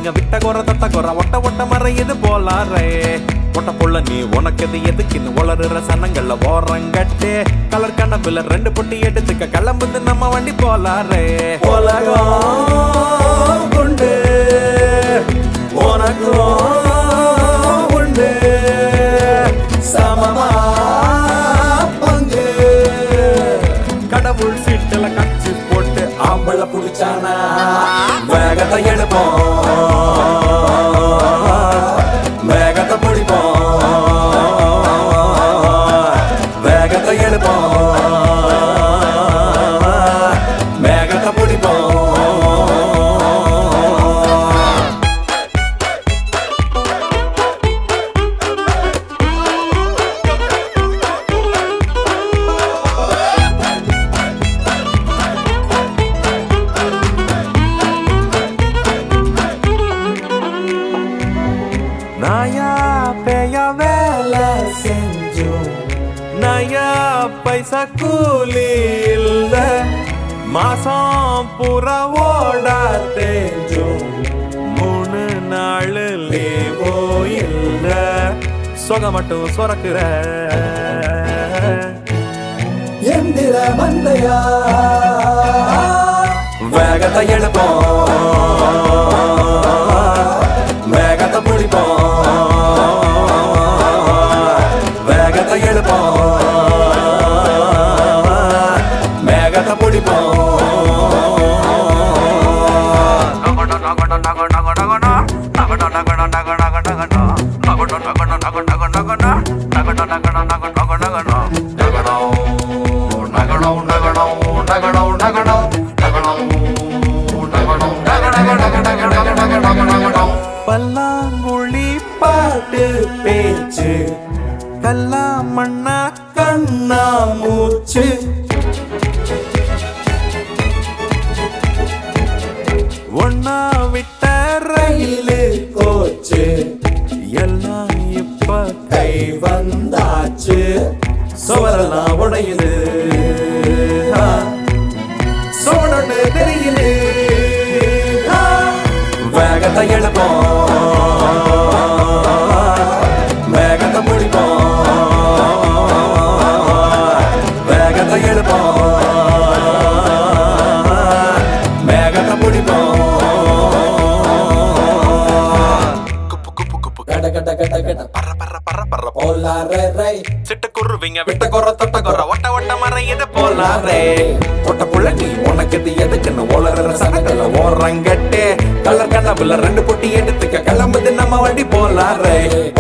குருவிங்க விட்ட குற தொட்ட குற ஒட்ட ஒட்ட மறையுது போலாரே ஒட்ட புள்ள நீ உனக்கு எது எதுக்குன்னு வளருற சனங்கள்ல ஓரங்கட்டு கலர் கண்ணப்புல ரெண்டு பொட்டி எடுத்துக்க கிளம்புது நம்ம வண்டி போலாரே உலகம் கொண்டு உனக்கும் உண்டு சமமா பங்கு கடவுள் சீட்டுல கட்சி போட்டு ஆம்பளை புடிச்சானா வேகத்தை எடுப்போம் வேகத்தை பிடிப்போம் வேகத்தை எடுப்போம் வேகத்தை பிடிப்போம் நாயா பேயா வேலை செஞ்சோம் நயா பைசா கூலி இல்ல மாசம் புறா ஓடா தேஞ்சோம் மூணு நாள் லீவோ இல்ல சொக மட்டும் சொரக்குற எந்திர மந்தையா வேகத்தை எடுப்போம் வேகத்தை பிடிப்போம் வேகத்தை எடுப்போம் வேகத்தை பிடிப்போம் பல்லாங்குழி பாட்டு பேச்சு கல்லா மண்ணா கண்ணா மூச்சு ஒன்னா விட்ட ரயிலு கோச்சு எல்லாம் இப்ப கை வந்தாச்சு சுவரெல்லாம் உடையுது ஆ. சோழன்னு தெரியுது ஆ. வேகத்தை எழுப்போம் வேகத்தை முடிப்போம் வேகத்தை எழுப்போம் வேகத்தை முடிப்போம் குப்பு குப்பு குப்பு கட கட கட கட பற பற பற பற போலாரே ரை சிட்டுக்குருவிங்க விட்ட குற தொட்ட குற ஒட்ட ஒட்ட மறையுது போலாரே ஒட்ட புள்ள நீ உனக்கு இது எதுக்குன்னு ஓலற சனங்கள்ல ஓரங்கட்டு கலர் கண்ணப்புல ரெண்டு பொட்டி எடுத்துக்க கிளம்புது நம்ம வண்டி போலாரே